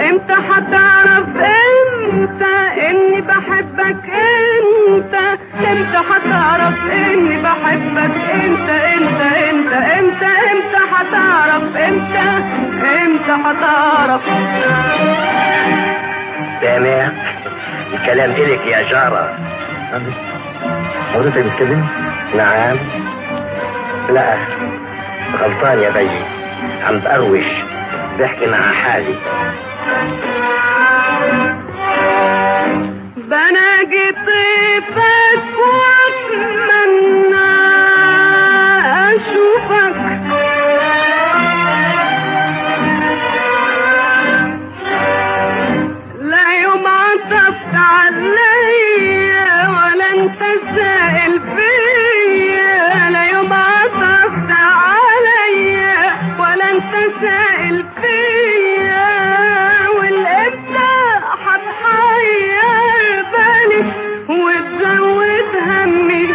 امتى هتعرف امتى اني بحبك انت امتى هتعرف اني بحبك انت انت انت امتى امتى هتعرف امتى امتى هتعرف سامع الكلام إلك يا جارة حضرتك بتكلم؟ نعم لا غلطان يا بي عم بقروش بحكي مع حالي بناجي طيبك واتمنى اشوفك لا يوم عطفت عليا ولا انت سائل فيا لا يوم عطفت عليا ولا انت سائل فيا والامتى هتحير بالي وتزود همي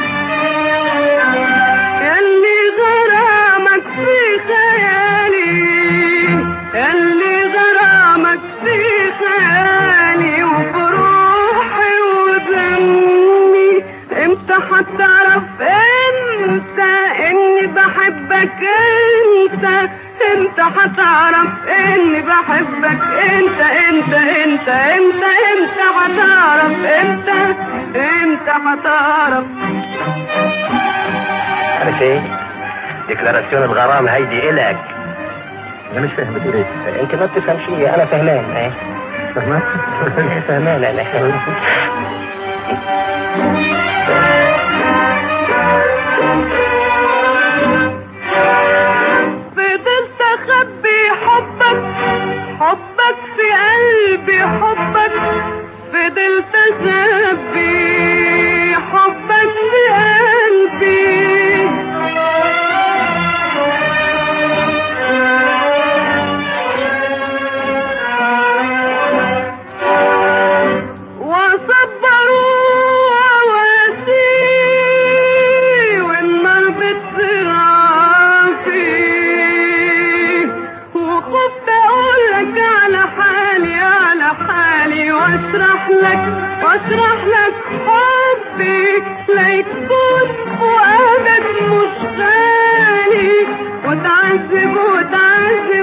ياللي غرامك في خيالي ياللي غرامك في خيالي وبروحي ودمي امتى هتعرف انت اني بحبك انت امتى هتعرف اني بحبك انت انت انت انت امتى هتعرف انت امتى هتعرف عارف ايه؟ ديكلاراسيون الغرام هيدي إلك انا مش فاهم بتقول ايه انت ما بتفهم شيء انا فهمان ايه فاهمة؟ فهمان انا فضلت اخبي حبك حبك في قلبي حبك فضلت اخبي حبك في قلبي وصبروا عواسي والنار بتزرع فيه وخفت اقولك على حالي على حالي واشرح لك واشرح لك حبي لا يكون فؤادك مش غالي وتعذب وتعذب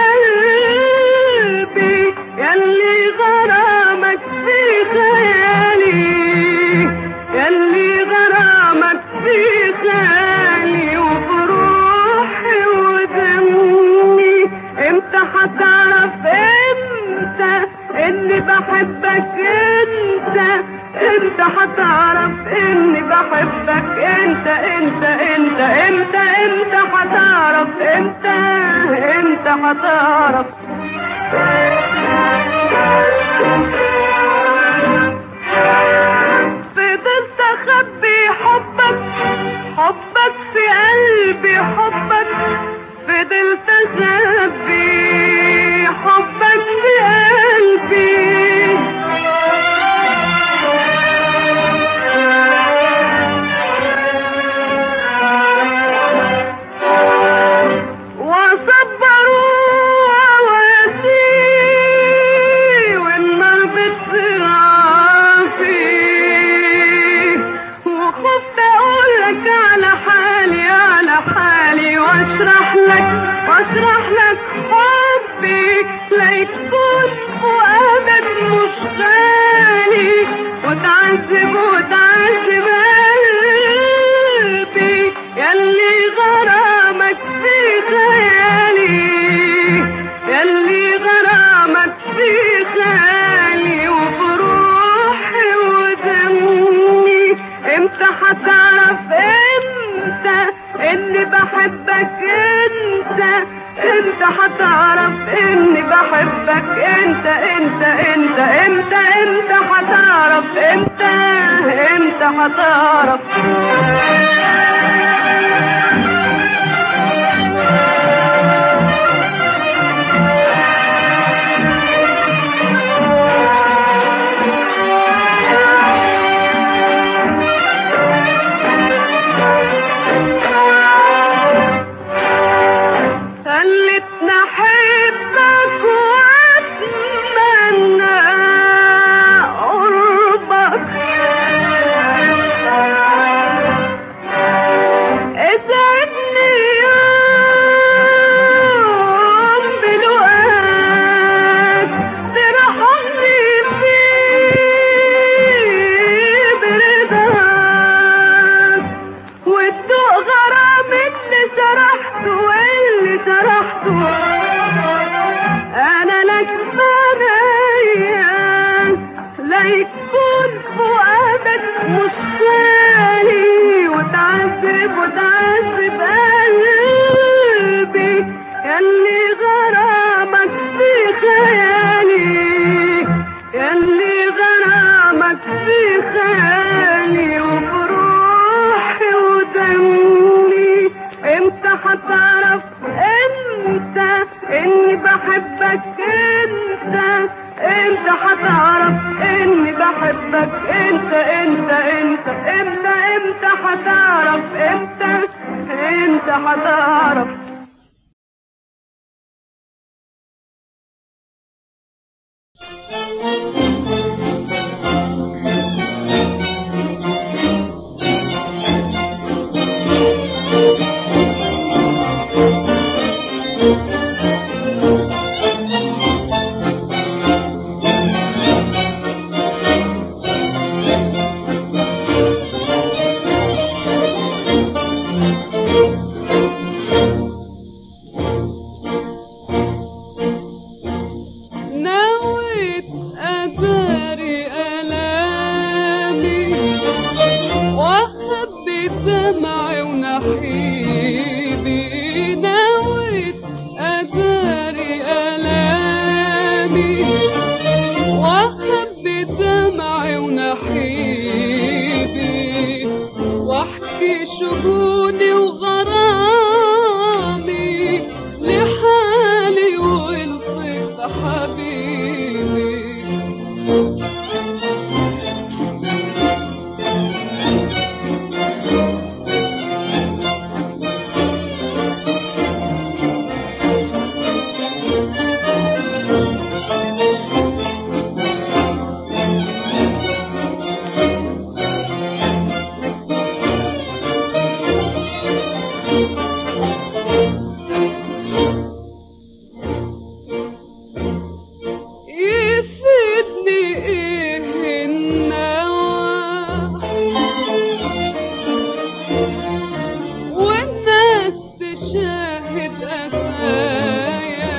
قلبي ياللي غرامك في خيالي ياللي غرامك في خيالي وبروحي ودمي امتى هتعرف امتى اني بحبك انت امتى هتعرف اني بحبك انت انت انت امتى امتى هتعرف امتى امتى هتعرف فضلت اخبي حبك حبك في قلبي حبك فضلت اخبي حبك في قلبي وصبروا عواسي والنار بتزرع فيه وخفت اقولك على حالي على حالي واشرح لك واشرح لك حبي لا يكون فؤادك مش غالي وتعذب وتعذب قلبي ياللي غرامك في خيالي ياللي غرامك في خيالي وبروحي ودمي امتى هتعرف امتى اني بحبك انت انت هتعرف اني بحبك انت انت انت امتى امتى هتعرف امتى امتى هتعرف خلتنا احبك واتمنى سمعته واللي شرحته انا لك بنيا لا يكون فؤادك مش خالي وتعذب وتعذب قلبي ياللي غرامك في خيالي ياللي غرامك في خيالي وبروحي ودمي امتى هتعرف انت اني بحبك انت انت هتعرف اني بحبك انت انت انت امتى امتى هتعرف امتى انت هتعرف نويت أداري ألامي وأخبي دمعي ونحيبي نويت أداري ألامي وأخبي دمعي ونحيبي واحكي شجوني وغرامي لحالي والطف حبيبي يفيدني ايه النوى والناس تشاهد أسايا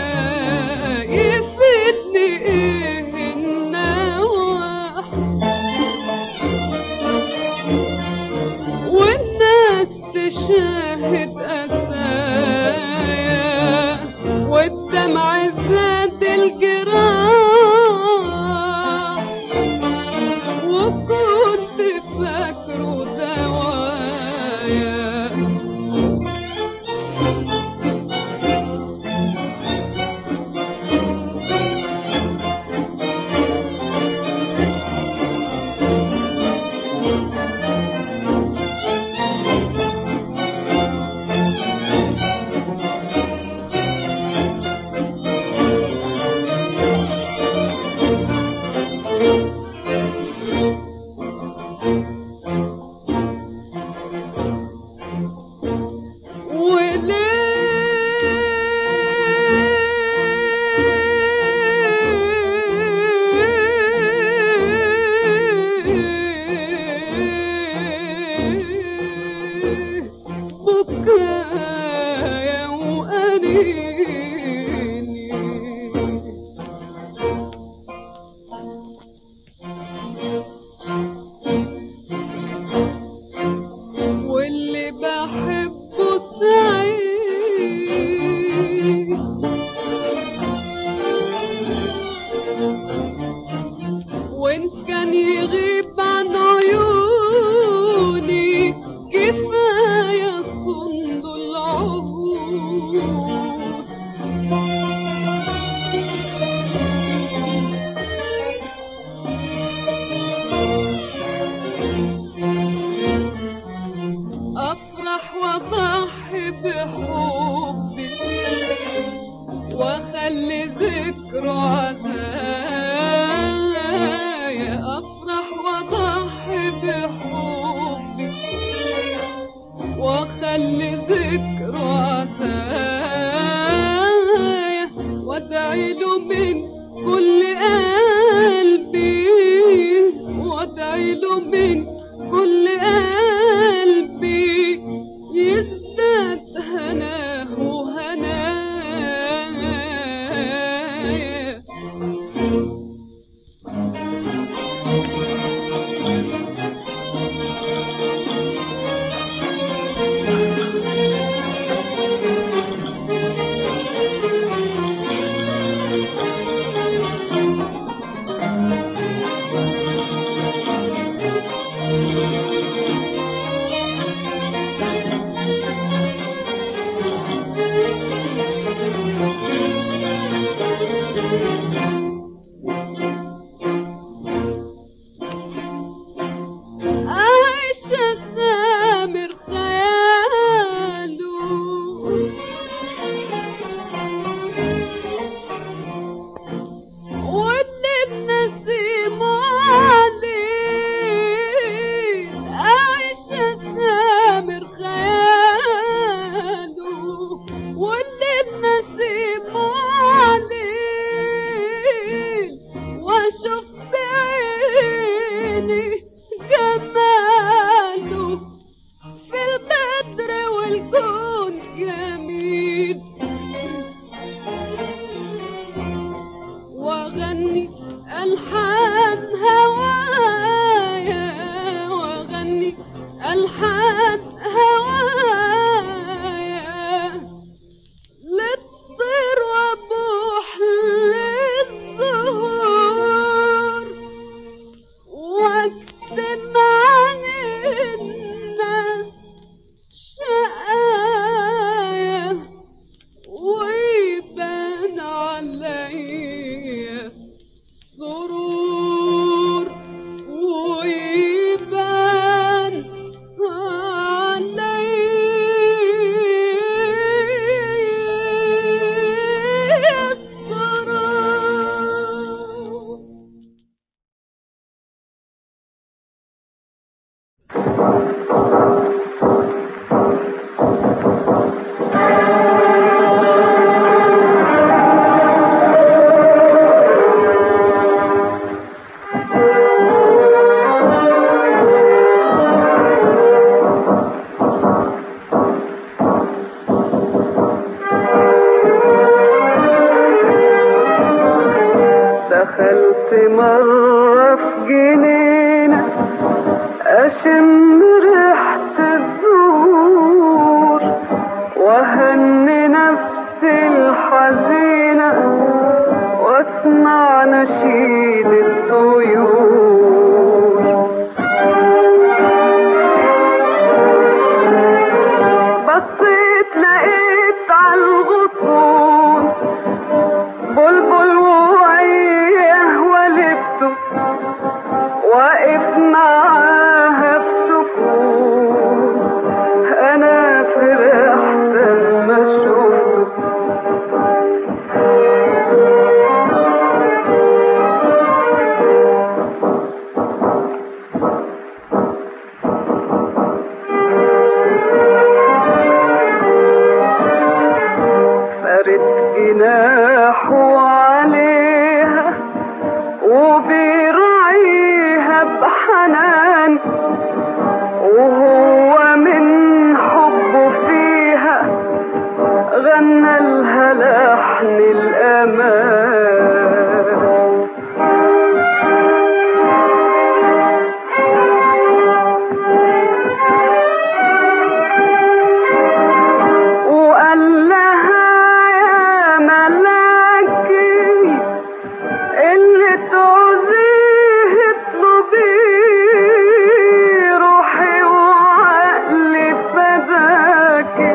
يفيدني ايه النوى والناس تشاهد أسايا والدمع زاد الجراح وكنت فاكره دوايا وليه بكايا وأنيني واللي بحبه سعيد وإن كان يغيب عن عيوني كفاية صند العهود أفرح وأضحي بحبي وأخلي ذكره عزايا أفرح وأضحي بحبي وأخلي ذكره عزايا وأدعي له من كل قلبي وأدعي له من كل قلبي يزداد هناه جميل واغني الحان هوايا واغني الحان هوايا للطير وابوح للزهور واكتم عن الناس شقايا ويبان عليا سرور ويبان عليا سرور دخلت مرة في جنينة أشم ريحة الزهور وهني نفسي الحزينة واسمع نشيد الطيور بصيت لقيت على الغصون بلبل وعيه ولفته واقف معاها في سكون انا فرحت لما شفته فرد جناحه عليها وبيراعيها بحنان وهو من حبه فيها غنى لها لحن الأمان وقال لها يا ملاكي اللي تعوزيه اطلبيه روحي وعقلي فداكي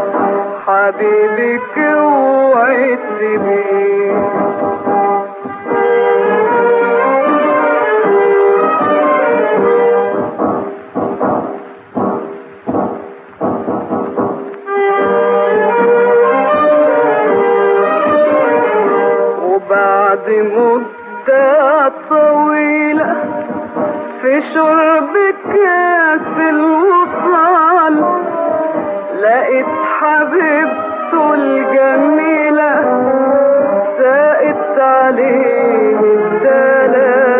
حبيبك اوعي تسيبيه وبعد مدة طويلة في شرب كاس الوصال لقيت حبيبته الجميلة ساقت عليه الدلال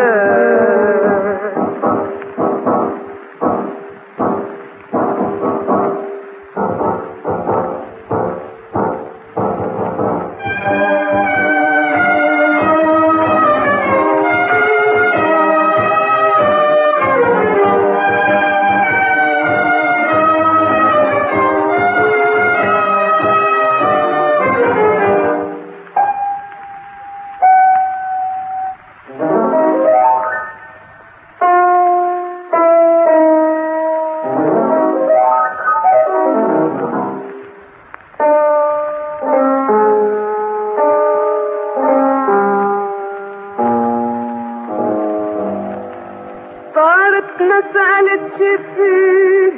طارت ما سألتش فيه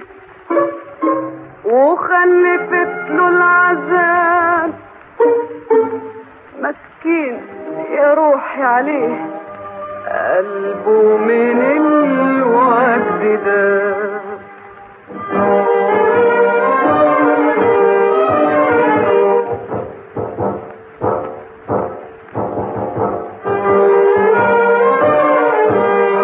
وخلفت له العذاب مسكين يا روحي عليه قلبه من الوجد ده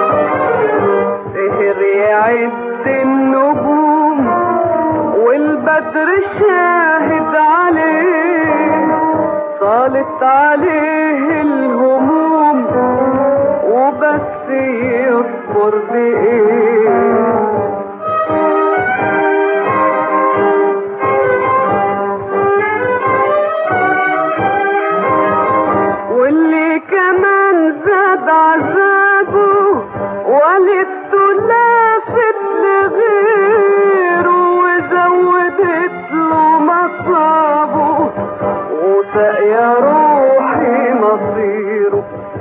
سهر يعد النجوم والبدر والبدر شاهد عليه طالت عليه الهموم وبس يصبر بإيه واللي كمان زاد عذابه والدته لافت لغيره وزودت له مصابه وسقيا روحي مصيره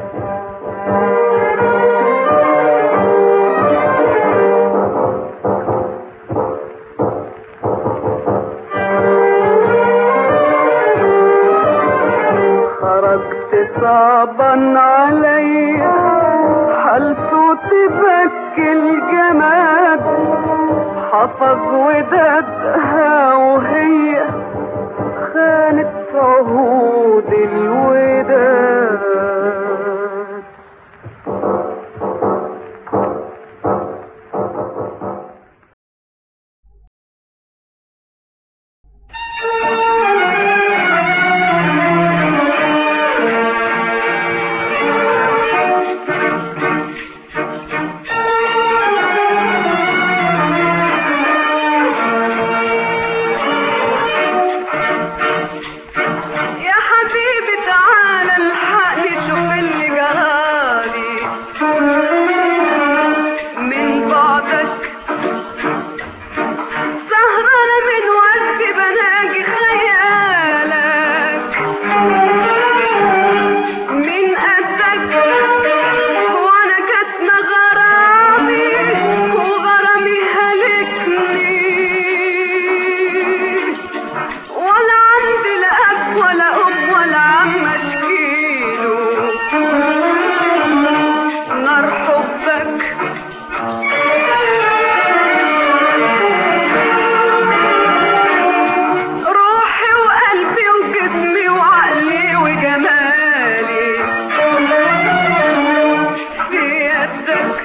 خرجت صعبا علي حالته تبكي الجماد حفظ ودادها وهي خانت عهود الوداد يا حبيبي تعالى الحقني شوف اللي جرالي من بعدك سهرانة من وقت بناجي خيالك من قدك وانا كاتمة غرامي وغرامي هلكني ولا عندي لا اب ولا ام ولا عم اشكيله نار حبك روحي وقلبي وجسمي وعقلي وجمالي في يدك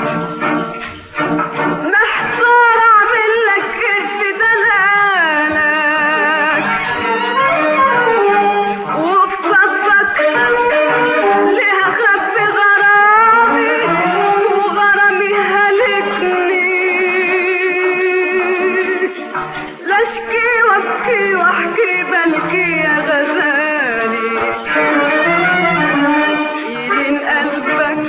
محتار اعمل لك ايه في دلالك وفي صدك ليه اخبي غرامي وغرامي هلكني لا اشكي وابكي واحكي بلكي يا غزالي يلين قلبك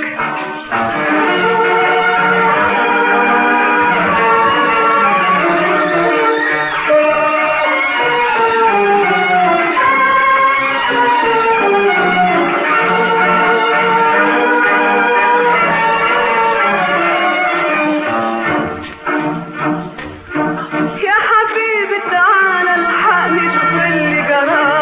يا حبيبي تعالى الحقني شوف اللي جرالي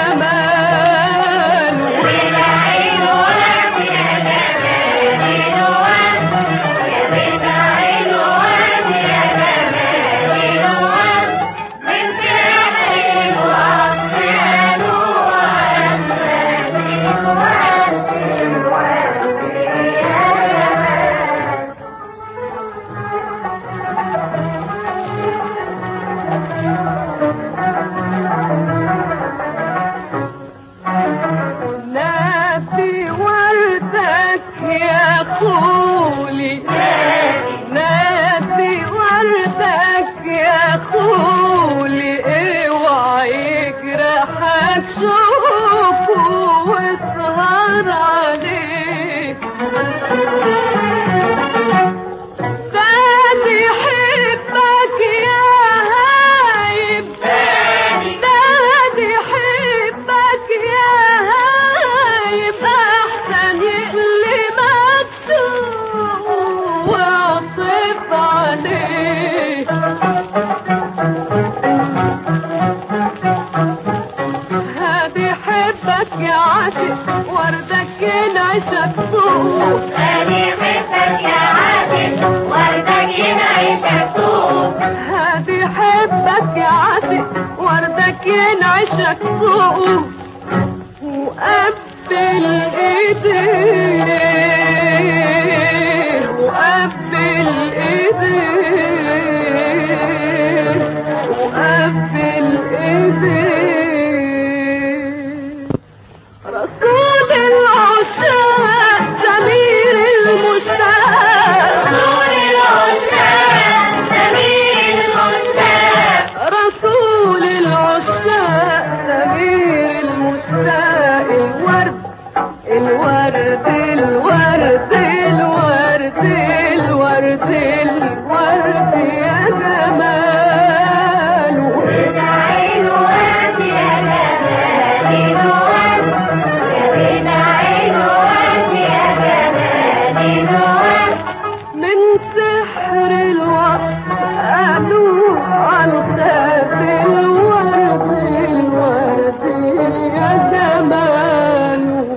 جماله نادي وردك يا خولي نادي وردك يا خولي اوعى يجرحك شوفه واسهر عليه دادي حبك يا هايب دادي حبك يا هايب احسن يقلبك سوء واعطف عليه هادي حبك يا عاشق وردك ينعشك سوق هادي حبك يا عاشق وردك ينعشك سوق وقبل ايديه وقبل ايديه وقبل ايديه رسول العشاق سمير المشتاق رسول العشاق سمير المشتاق الورد الورد الورد الورد الورد الورد يا جماله من سحر الوقت قالوا عالخاف الورد الورد يا جماله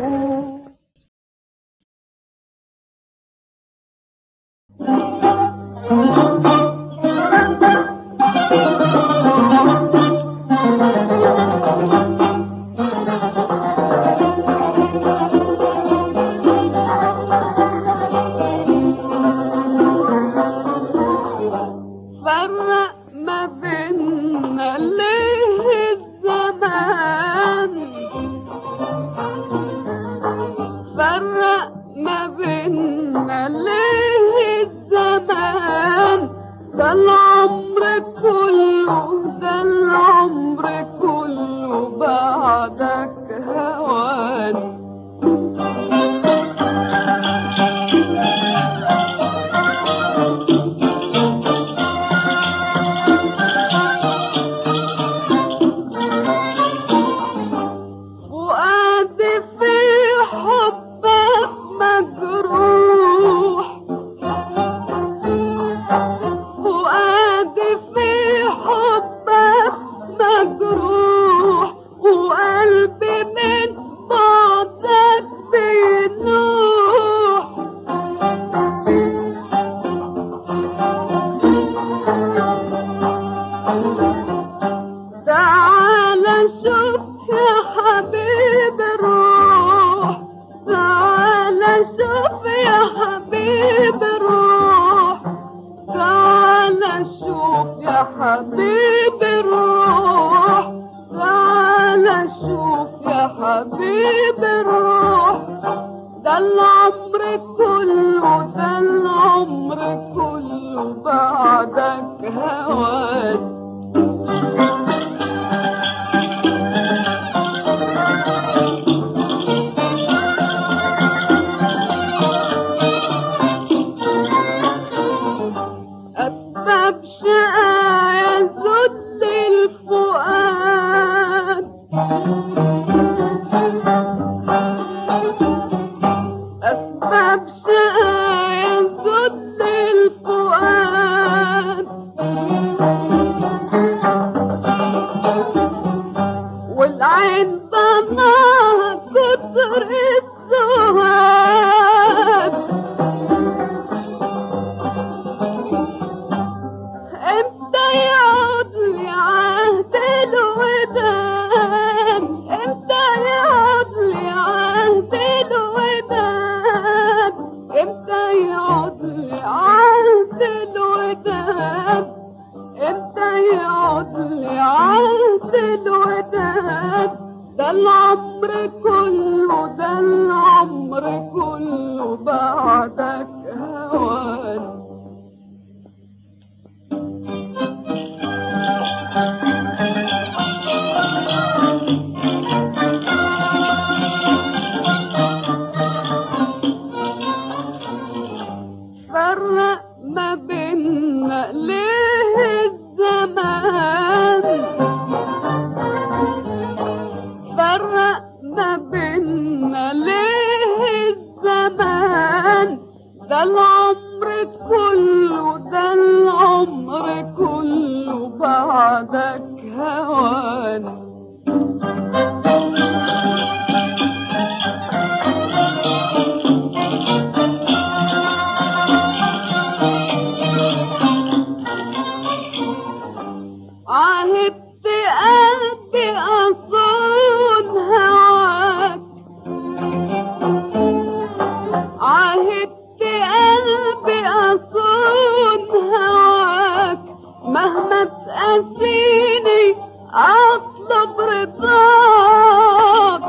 فرق ما بيننا ليه الزمان فرق ما بيننا ليه الزمان ده العمر كله ده العمر كله بعدك هواني فؤادي في حبك مجروح فؤادي في حبك مجروح وقلبي من بعدك بينوح تعال شوف يا حبيب الروح تعال شوف يا حبيب الروح تعال شوف يا حبيب الروح تعال شوف يا حبيب الروح ده العمر كله ده العمر كله بعدك هواني أسباب شقايا ذل الفؤاد ضناها كتر السهاد امتى يعود لي عهد الوداد امتى يعود لي عهد الوداد امتى يعود لي عهد الوداد امتى يعود لي عهد الوداد ده العمر كله ده العمر كله بعدك هوان فرق ما بيننا ليه الزمان فرق ما بيننا ليه الزمان ده العمر كله ده العمر كله بعدك هوان عهدت قلبي أصون هواك عهدت قلبي أصون هواك مهما تقاسيني أطلب رضاك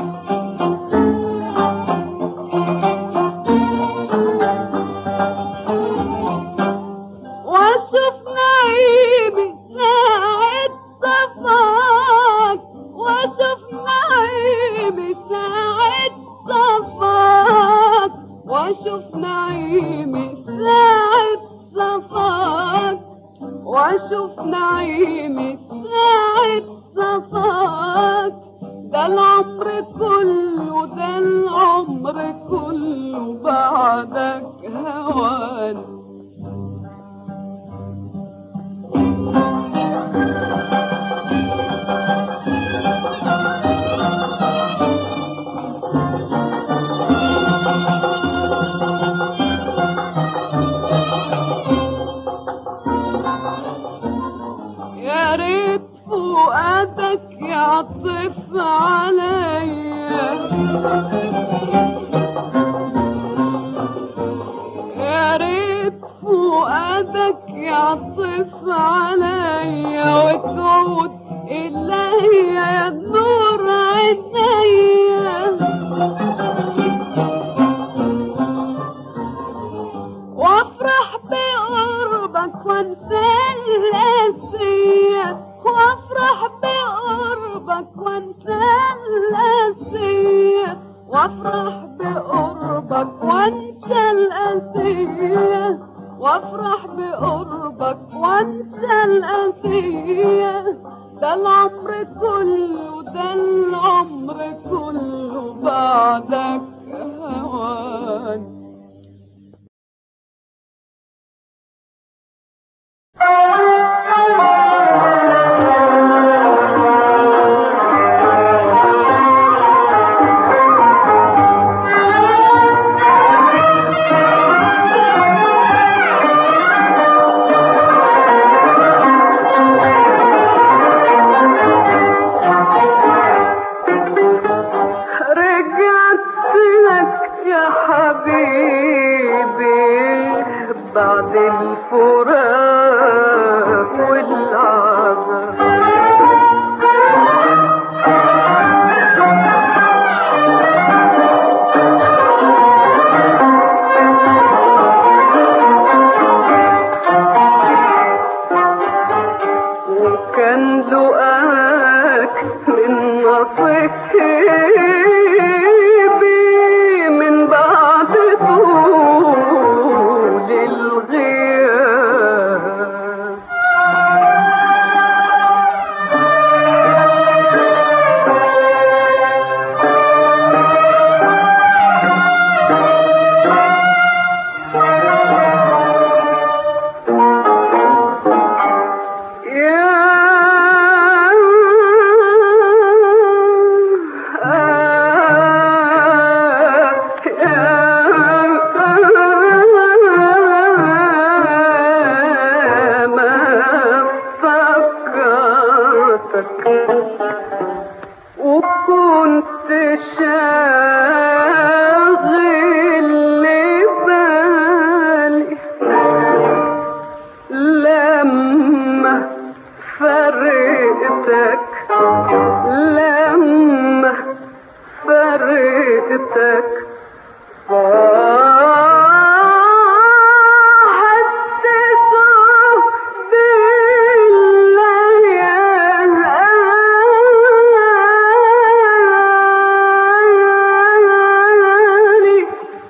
واشوف نعيمي ساعة صفاك واشوف نعيمي ساعة صفاك واشوف نعيمي ساعة صفاك واشوف نعيمي ساعة صفاك ده العمر كله ده العمر كله بعدك هوان يا ريت فؤادك يعطف عليا يا ريت فؤادك يعطف عليا وتعود إلي يا نور عينيا وافرح بقربك وانسى القاسية وافرح بقربك وانسى القاسية وافرح بقربك وانسى القاسية وافرح بقربك وانسى القاسية ده العمر كله ده العمر كله بعدك هوان رجعت فرقتك فحدثوا بالليالي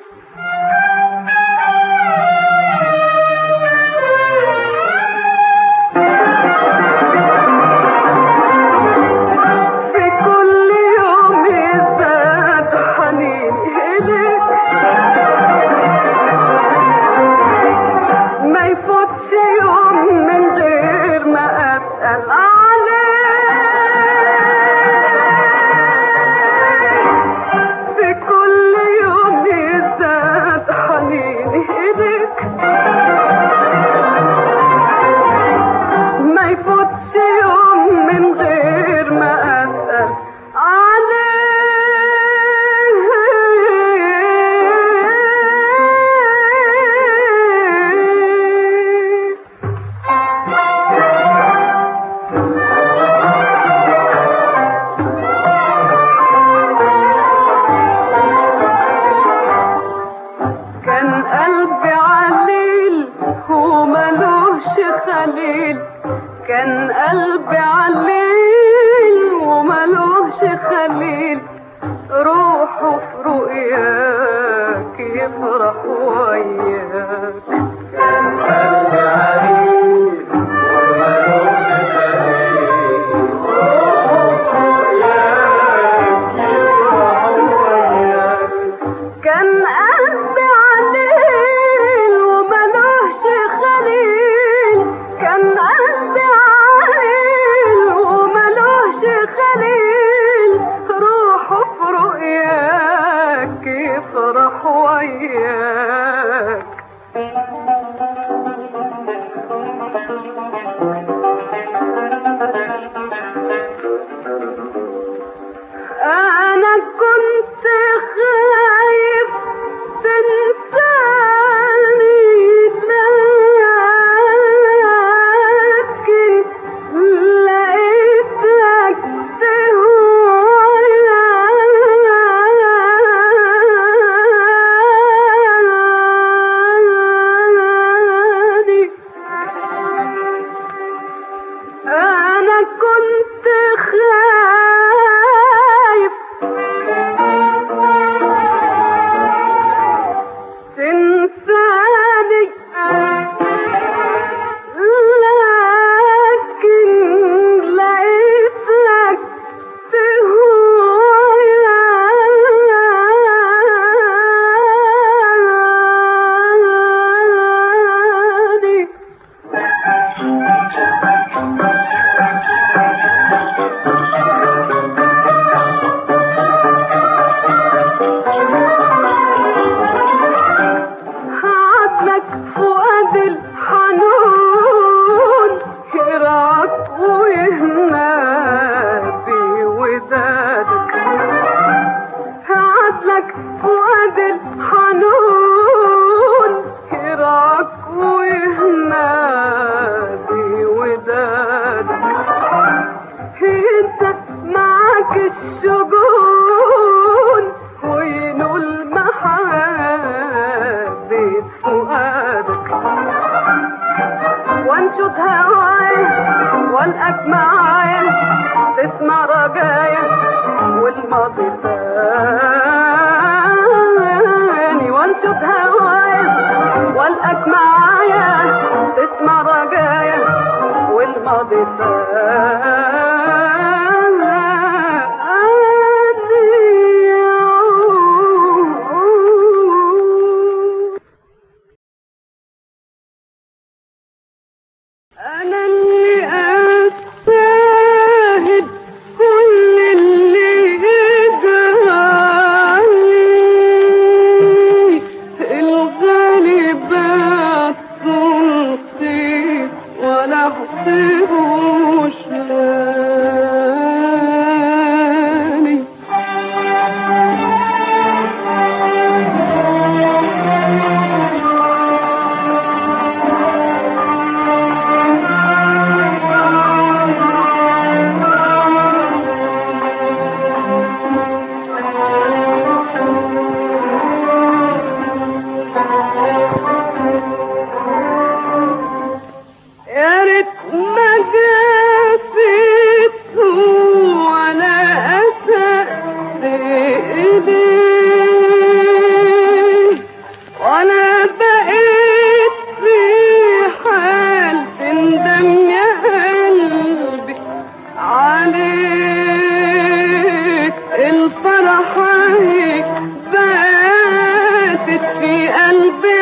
في كل يوم يزداد حنيني إليك ما يفوتش يوم من غير ما أسأل عليك في كل يوم يزداد حنيني إليك ما يفوتش يوم من غير ما أسأل عليك كان قلبي عليل هو ملوش خليل كان قلبي عليل وملوش خليل روحه في رؤياك يفرح وياك كان قلبي عليل وملوش خليل كان قلبي عليل وملوش خليل روحه في رؤياك يفرح وياك أنا كنت خايف تنساني لكن لقيتك فرحي باتت في قلبي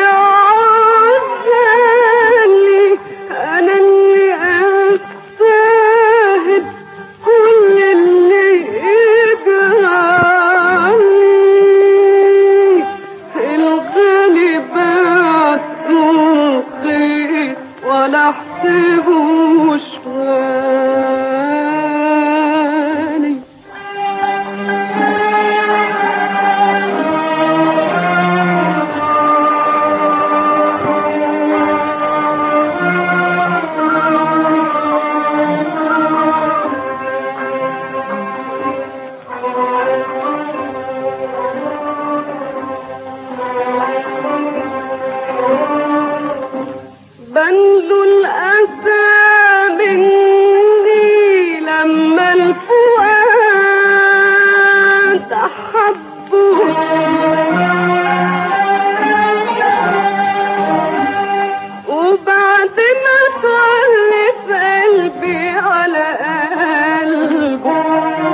عزالي أنا اللي أستاهل كل اللي يجرالي الغالي بعته خير ولا احسبوش غالي بنلو الأسى مني لما الفؤاد أحبه وبعد ما تولف قلبي على قلبه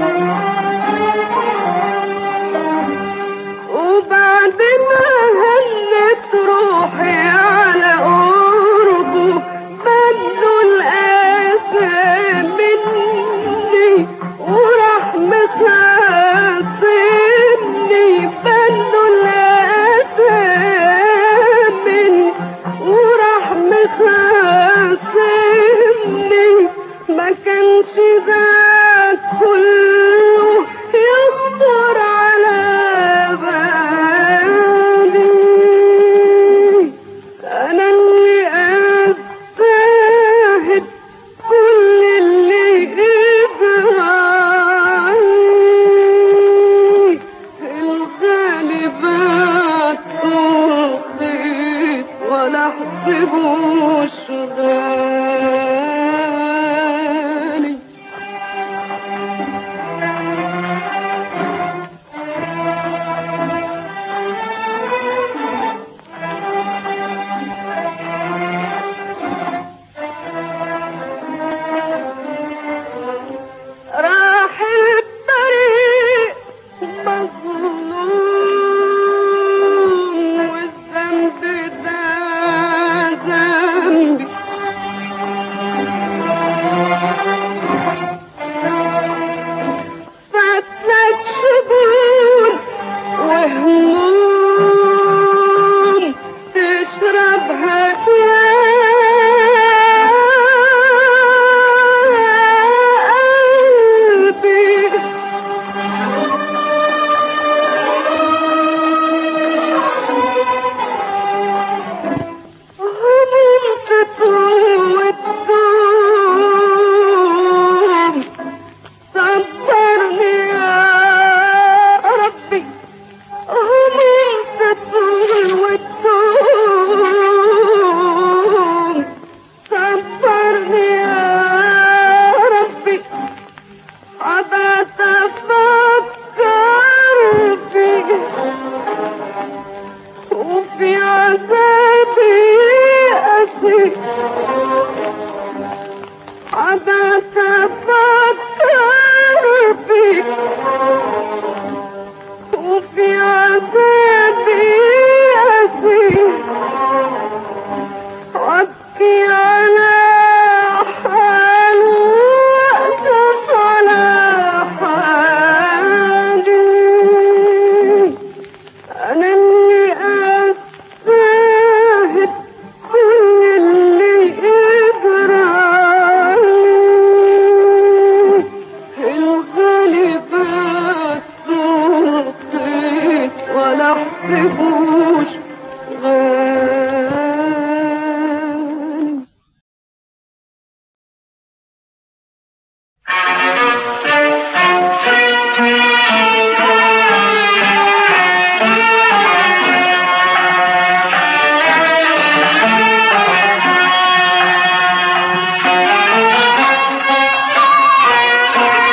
وبعد ما هلت روحي على قربه بدو الأسى مني وراح مخاصمني بدو الأسى مني وراح مخاصمني ما كانش ده كله يخطر على بالي أنا اللي أستاهل كل اللي يجرالي الغالبات تخيط ولا احسبوش غالي راح الطريق مظلوم والذنب ده ذنبي فاتلك شجون وهموم تشربها يا قلبي هموم تطول وتدوم صبرني يا ربي هموم تطول وتدوم صبرني يا ربي عبث أفكر فيك وفي عذابي أسير عبث أفكر فيك وفي عذابي أسير وأبكي على حال وأسف على حالي أنا اللي أستاهل كل اللي يجرالي الغالبات صوتي ولا احسبوش غالي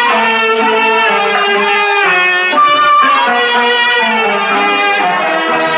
Thank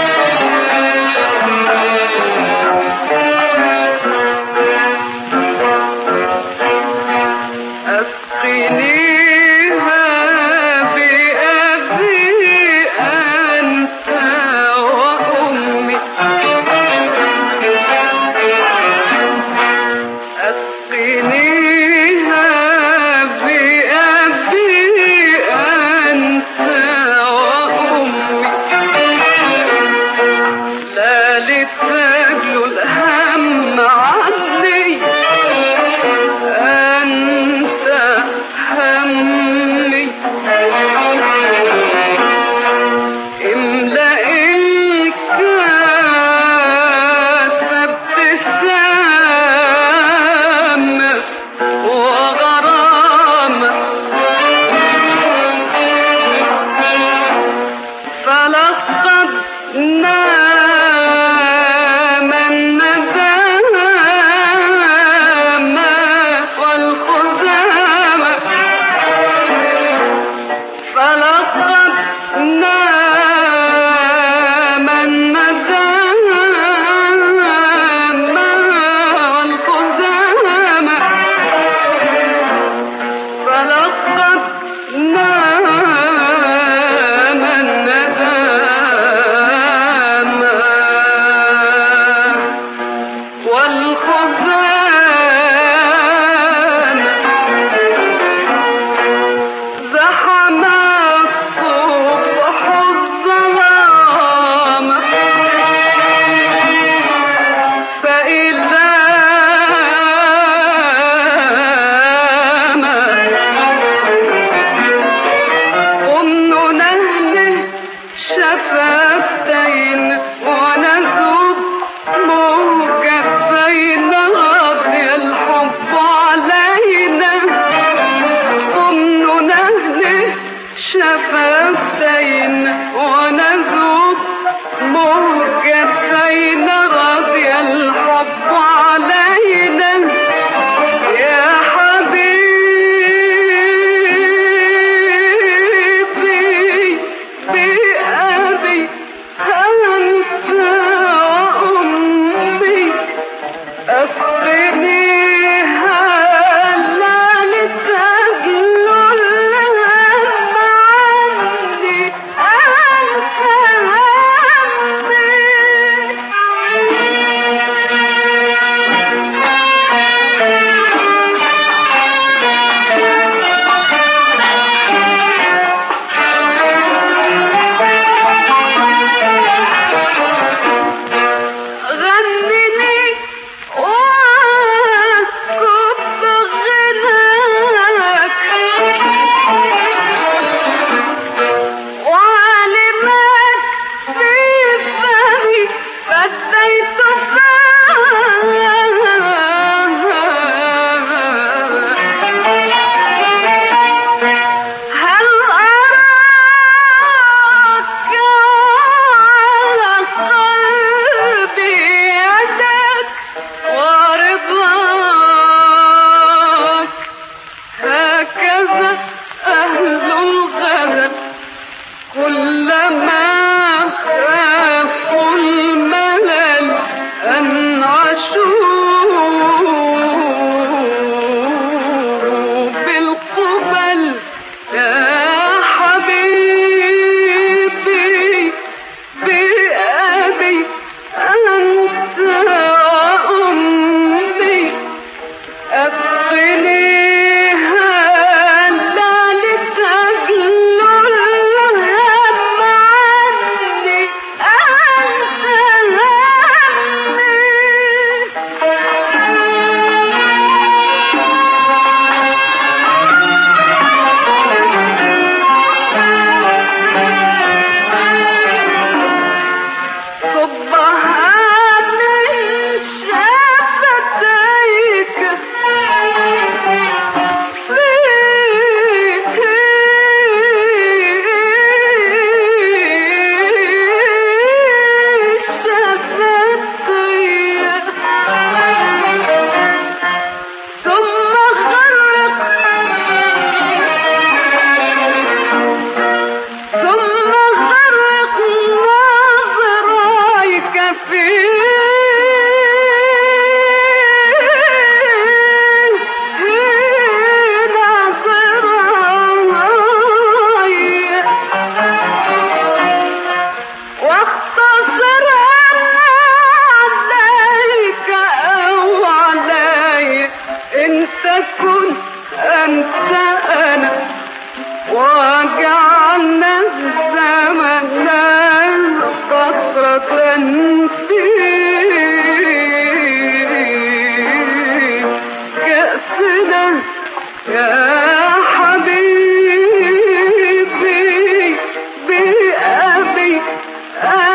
عليك أو علي انت كن انت انا وجعلنا الزمن فترة في كأسنا يا حبيبي بأبي